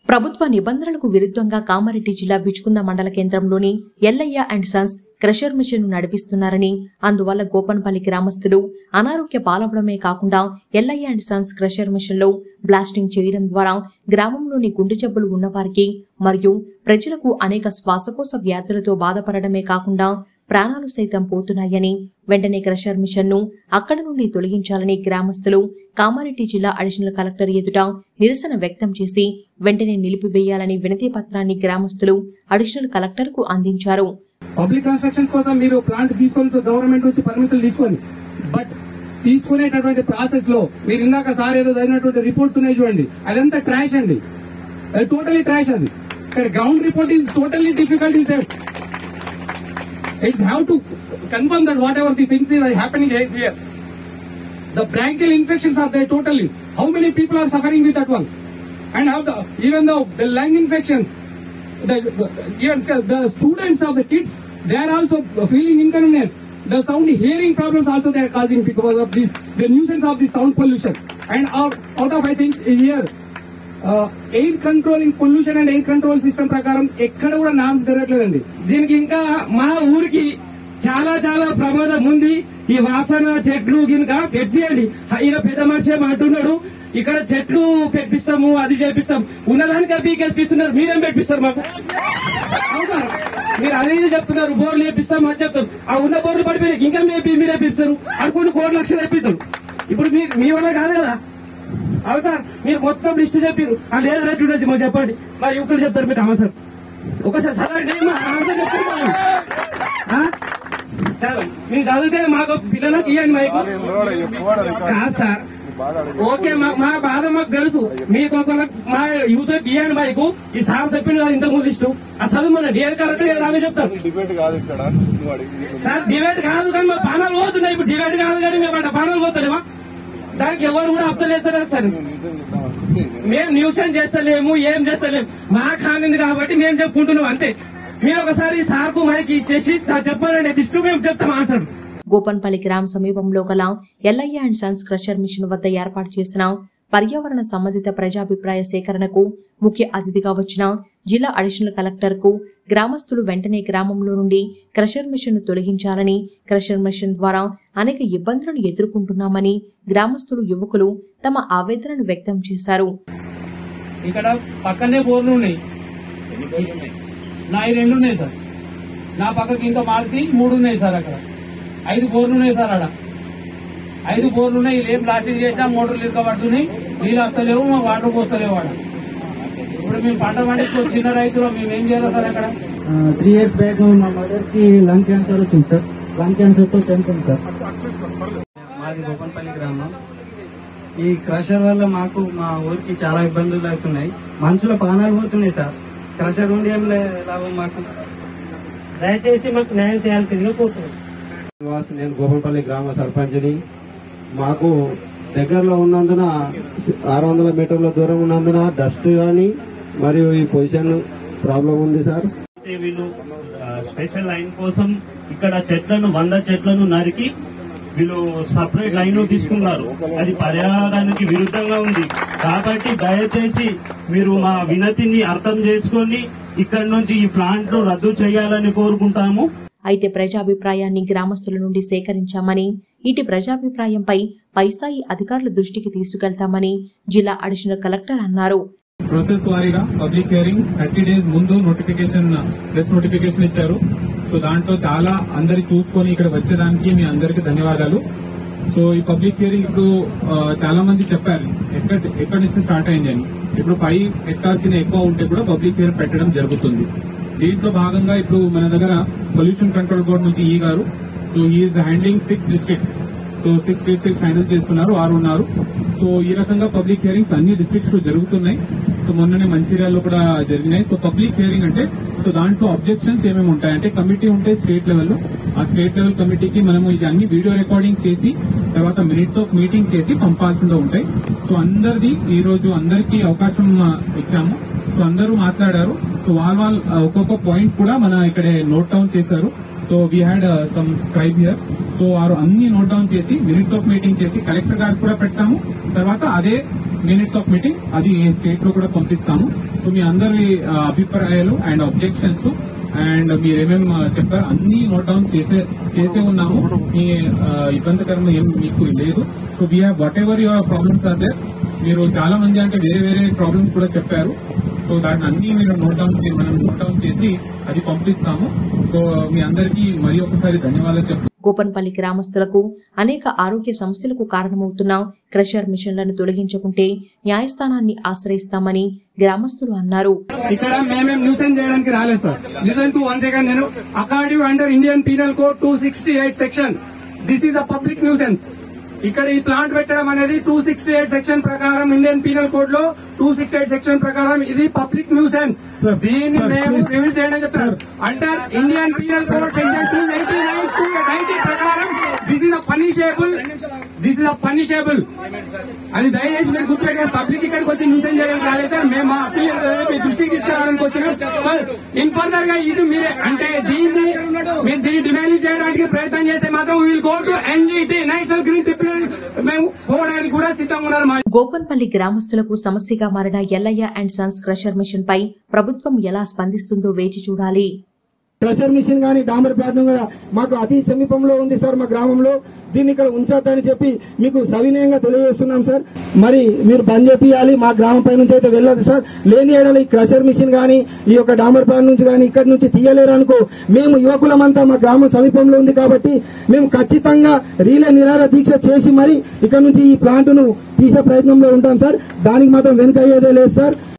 ప్రభుత్వ నిబంధనలకు విరుద్ధంగా కామారెడ్డి జిల్లా బిచుకుంద మండల కేంద్రంలోని Ellaiah and sons crusher machine నడిపిస్తున్నారని అందువల్ల గోపన్పల్లి గ్రామస్తులు అనారోగ్య పాలవడమే కాకుండా Ellaiah and sons crusher machine లో బ్లాస్టింగ్ చేయడం ద్వారా గ్రామంలోని గుండె జబ్బులు ఉన్నవారికి మరియు ప్రజలకు అనేక శ్వాసకోశ వ్యాధులతో బాధపడడమే కాకుండా ప్రాణాలు సైతం పోతున్నాయని వెంటనే క్రషర్ మిషన్ ను అక్కడి నుండి తొలగించాలని గ్రామస్తులు కామారెడ్డి జిల్లా అడిషనల్ కలెక్టర్ ఎదుట నిరసన వ్యక్తం చేసి వెంటనే నిలిపివేయాలని వినతి పత్రాన్ని గ్రామస్తులు అడిషనల్ కలెక్టర్ కు అందించారు పబ్లిక్ కన్స్ట్రక్షన్స్ కోసం మీరు ప్లాంట్ తీసుకొని గవర్నమెంట్ నుంచి పర్మిషన్ తీసుకొని బట్ తీసుకునేటటువంటి ప్రాసెస్ లో మీరు ఇందాక సార్ ఏదో చదివినటువంటి రిపోర్ట్స్ ఉన్నాయి చూడండి అదంతా ట్రాష్ అండి అది టోటలీ ట్రాష్ అది ground report is totally difficult is it's have to confirm that whatever the things is happening here the bronchial infections are there totally. How many people are suffering with that one? And how the, even though the lung infections, the, the, even the, the students of the kids, they are also feeling inconvenience. The sound hearing problems also they are causing because of this, the nuisance of the sound pollution. And out, out of I think here, air controlling pollution and air control system ప్రకారం ఎక్కడ కూడా నామ్ జరగట్లేదండి దీనికి ఇంకా మా ఊరికి చాలా చాలా ప్రమాదం ఉంది ఈ వాసన చెట్లు గినక పెట్టియండి ఈయన పెద్ద మనిషి ఏమో అంటున్నాడు ఇక్కడ చెట్లు పెట్టిస్తాము అది చేపిస్తాం ఉన్నదానికే పీకేపిస్తున్నారు మీరేం పెట్టిస్తారు మాకు అవునా? మీరు అదే ఇది చెప్తున్నారు బోర్లు వేపిస్తాం అది చెప్తాం ఆ ఉన్న బోర్లు పడిపోయినాయి ఇంకా మేపి మీరే పిస్తారు అనుకుని కోటి లక్షలు వేపిస్తారు ఇప్పుడు మీ మీ వల్ల కాదు కదా అవును సార్ మీరు మొత్తం లిస్ట్ చెప్పారు ఆ లేదు రైట్ ఉండొచ్చు మాకు చెప్పండి మరి యువకులు చెప్తారు మీరు ఆన్సర్ ఒకసారి చదవండి మా ఆన్సర్ చెప్తారు మాకు. ఆ? సార్ మీరు చదివితే మాకు పిల్లలకు ఇవ్వండి మైకు కాదు సార్ ఓకే మా మా బాధ మాకు తెలుసు మీకు ఒకవేళ మా యూత్ ఇవ్వండి మైకు ఈ సార్ చెప్పింది కదా ఇంతకు ముందు లిస్టు ఆ చదువు మన ఏది కరెక్ట్ ఏది అలాగే చెప్తారు డిబేట్ కాదు ఇక్కడ నువ్వు అడిగి సార్ డిబేట్ కాదు కానీ మా పానాలు పోతున్నాయి ఇప్పుడు డిబేట్ కాదు కానీ మేము అంటే పానాలు పోతారేమా దానికి ఎవరు కూడా అప్తలేస్తారు సార్ నిజం చెప్తాను మేము న్యూసెన్స్ చేస్తలేము ఏం చేస్తలేము మా కానింది కాబట్టి మేము చెప్పుకుంటున్నాం అంతే మీరు ఒకసారి సార్ కు మైకి ఇచ్చేసి సార్ చెప్పాలండి దిష్టు మేము చెప్తాం ఆన్సర్ గోపన్పల్లి గ్రామ సమీపంలో గల Ellaiah and sons crusher machine వద్ద ఏర్పాటు చేసిన పర్యావరణ సంబంధిత ప్రజాభిప్రాయ సేకరణకు ముఖ్య అతిథిగా వచ్చిన జిల్లా అడిషనల్ కలెక్టర్ కు గ్రామస్తులు వెంటనే గ్రామంలో నుండి క్రషర్ మిషన్ ను తొలగించాలని క్రషర్ మిషన్ ద్వారా అనేక ఇబ్బందులను ఎదుర్కొంటున్నామని గ్రామస్తులు యువకులు తమ ఆవేదనను వ్యక్తం చేశారు ఇక్కడ పక్కనే బోర్లు ఉన్నాయి నా ఈ రెండు ఉన్నాయి సార్ నా పక్కకి ఇంకా మారుతి మూడు ఉన్నాయి సార్ అక్కడ ఐదు బోర్లు ఉన్నాయి సార్ ఆడ ఐదు బోర్లు ఉన్నాయి వీళ్ళు ఏం ప్లాస్టిక్ చేసినా మోటార్లు ఇరకబడుతున్నాయి నీళ్ళు వస్తలేవు మా వాటర్ పోస్తలేవు ఆడ ఇప్పుడు మేము పంట పండించుకో చిన్న రైతులు మేము ఏం చేయాలి సార్ అక్కడ త్రీ ఇయర్స్ బ్యాక్ మా మదర్ కి లంగ్ క్యాన్సర్ వచ్చింది సార్ లంగ్ క్యాన్సర్ తో చనిపోయింది సార్ మాది గోపన్పల్లి గ్రామం ఈ క్రషర్ వల్ల మాకు మా ఊరికి చాలా ఇబ్బందులు అవుతున్నాయి మనుషుల ప్రాణాలు పోతున్నాయి సార్ క్రషర్ ఉండి ఏం లే- లాభం మాకు దయచేసి మాకు న్యాయం చేయాల్సిందిగా కోరుతున్నాం శ్రీనివాస్ నేను గోపంపల్లి గ్రామ సర్పంచ్ని మాకు దగ్గరలో ఉన్నందున ఆరు వందల మీటర్ల దూరం ఉన్నందున డస్ట్ కానీ మరియు ఈ పొజిషన్ ప్రాబ్లం ఉంది సార్ అయితే వీళ్ళు ఆ, స్పెషల్ లైన్ కోసం ఇక్కడ చెట్లను వంద చెట్లను నరికి వీళ్ళు సపరేట్ లైన్ తీసుకున్నారు అది పర్యావరణానికి విరుద్ధంగా ఉంది కాబట్టి దయచేసి మీరు మా వినతిని అర్థం చేసుకొని ఇక్కడ నుంచి ఈ ప్లాంట్ ను రద్దు చేయాలని కోరుకుంటాము అయితే ప్రజాభిప్రాయాన్ని గ్రామస్తుల నుండి సేకరించామని ఇటు ప్రజాభిప్రాయంపై పైస్థాయి అధికారుల దృష్టికి తీసుకెళ్తామని జిల్లా అడిషనల్ కలెక్టర్ అన్నారు ప్రాసెస్ వారీగా పబ్లిక్ హియరింగ్ థర్టీ డేస్ ముందు నోటిఫికేషన్ ప్రెస్ నోటిఫికేషన్ ఇచ్చారు సో దాంట్లో చాలా అందరి చూసుకొని ఇక్కడ వచ్చేదానికి మీ అందరికి ధన్యవాదాలు సో ఈ పబ్లిక్ హియరింగ్ ఇప్పుడు ఆ, చాలా మంది చెప్పారు ఎక్కడ ఎక్కడి నుంచి స్టార్ట్ అయింది అని ఇప్పుడు ఫైవ్ హెక్టార్ కింద ఎక్కువ ఉంటే కూడా పబ్లిక్ హియర్ పెట్టడం జరుగుతుంది దీంట్లో భాగంగా ఇప్పుడు మన దగ్గర పొల్యూషన్ కంట్రోల్ బోర్డ్ నుంచి ఈ గారు so is handling six districts so six districts handle చేస్తున్నారు ఆరు ఉన్నారు సో ఈ రకంగా పబ్లిక్ హియరింగ్స్ అన్ని డిస్ట్రిక్ట్స్ లో జరుగుతున్నాయి సో మొన్ననే మంచిర్యాలలో కూడా జరిగినాయి సో పబ్లిక్ హియరింగ్ అంటే సో దాంట్లో అబ్జెక్షన్స్ ఏమేమి ఉంటాయి అంటే కమిటీ ఉంటే స్టేట్ లెవెల్లో ఆ స్టేట్ లెవెల్ కమిటీకి మనము ఇది అన్ని వీడియో రికార్డింగ్ చేసి తర్వాత మినిట్స్ ఆఫ్ మీటింగ్ చేసి పంపాల్సిందో ఉంటాయి సో అందరిది ఈ రోజు అందరికీ అవకాశం ఆ, ఇచ్చాము సో అందరూ మాట్లాడారు సో వాళ్ళ వాళ్ళ ఆ, ఒక్కొక్క పాయింట్ కూడా మన ఇక్కడ నోట్ డౌన్ చేశారు so we had some scribe here so వారు అన్ని నోట్ డౌన్ చేసి మినిట్స్ ఆఫ్ మీటింగ్ చేసి కలెక్టర్ గారికి కూడా పెట్టాము తర్వాత అదే మినిట్స్ ఆఫ్ మీటింగ్ అది స్టేట్ లో కూడా పంపిస్తాము సో మీ అందరి ఆ, అభిప్రాయాలు అండ్ అబ్జెక్షన్స్ అండ్ మీరు ఏమేమి చెప్పారు అన్ని నోట్ డౌన్ చేసే చేసే ఉన్నాము మీ ఆ, ఇబ్బందికరంగా ఏం మీకు లేదు so we have whatever your problems are there మీరు చాలా మంది అంటే వేరే వేరే ప్రాబ్లమ్స్ కూడా చెప్పారు సో దాన్ని అన్ని మీరు నోట్ డౌన్ చే- మనం నోట్ డౌన్ చేసి అది పంపిస్తాము సో మీ అందరికీ మరి ఒకసారి ధన్యవాదాలు చెప్తాను గోపన్పల్లి గ్రామస్తులకు అనేక ఆరోగ్య సమస్యలకు కారణమవుతున్న క్రషర్ మిషన్లను తొలగించకుంటే న్యాయస్థానాన్ని ఆశ్రయిస్తామని గ్రామస్తులు అన్నారు ఇక్కడ మేమేం న్యూసెన్స్ చేయడానికి రాలేదు sir listen to one second నేను according under Indian penal code two sixty eight section this is a public nuisance ఇక్కడ ఈ ప్లాంట్ పెట్టడం అనేది టూ సిక్స్టీ ఎయిట్ సెక్షన్ ప్రకారం ఇండియన్ పీనల్ కోడ్ లో టూ సిక్స్టీ ఎయిట్ సెక్షన్ ప్రకారం ఇది public nuisance దీన్ని మేము రివీల్ చేయడం చెప్తున్నారు under Indian penal code section two eighty nine two ninety ప్రకారం this is a punishable this is a పనిషేబుల్ అది దయచేసి మీరు గుర్తుపెట్టారు పబ్లిక్ ఇక్కడికి వచ్చి న్యూసెన్స్ చేయడానికి రాలేదు సార్ మేము మా అప్పీల్ మీ దృష్టికి తీసుకురావడానికి వచ్చినాం సార్ ఇన్ ఫర్దర్ గా ఇది మీరే అంటే దీన్ని మీరు దీన్ని డిమాండ్ చేయడానికి ప్రయత్నం చేస్తే మాత్రం will go to NGT national green tribunal మేము పోవడానికి కూడా సిద్ధంగా ఉన్నారు మా గోపన్పల్లి గ్రామస్తులకు సమస్యగా మారిన Ellaiah and sons crusher machine పై ప్రభుత్వం ఎలా స్పందిస్తుందో వేచి చూడాలి ప్రెషర్ మిషన్ గానీ డాంబర్ ప్లాట్ను కూడా మాకు అతి సమీపంలో ఉంది సార్ మా గ్రామంలో దీన్ని ఇక్కడ ఉంచొద్దని చెప్పి మీకు సవినయంగా తెలియజేస్తున్నాం సార్ మరి మీరు బంద్ చేపియాలి మా గ్రామం పై నుంచి అయితే వెళ్ళదు సార్ లేని ఏడల ఈ క్రషర్ మిషన్ గానీ ఈ యొక్క డాంబర్ ప్లాట్ నుంచి గానీ ఇక్కడి నుంచి తీయలేరు అనుకో మేము యువకులమంతా మా గ్రామం సమీపంలో ఉంది కాబట్టి మేము ఖచ్చితంగా రీలే నిరార దీక్ష చేసి మరి ఇక్కడ నుంచి ఈ ప్లాంట్ ను తీసే ప్రయత్నంలో ఉంటాం సార్ దానికి మాత్రం వెనుక అయ్యేదే లేదు సార్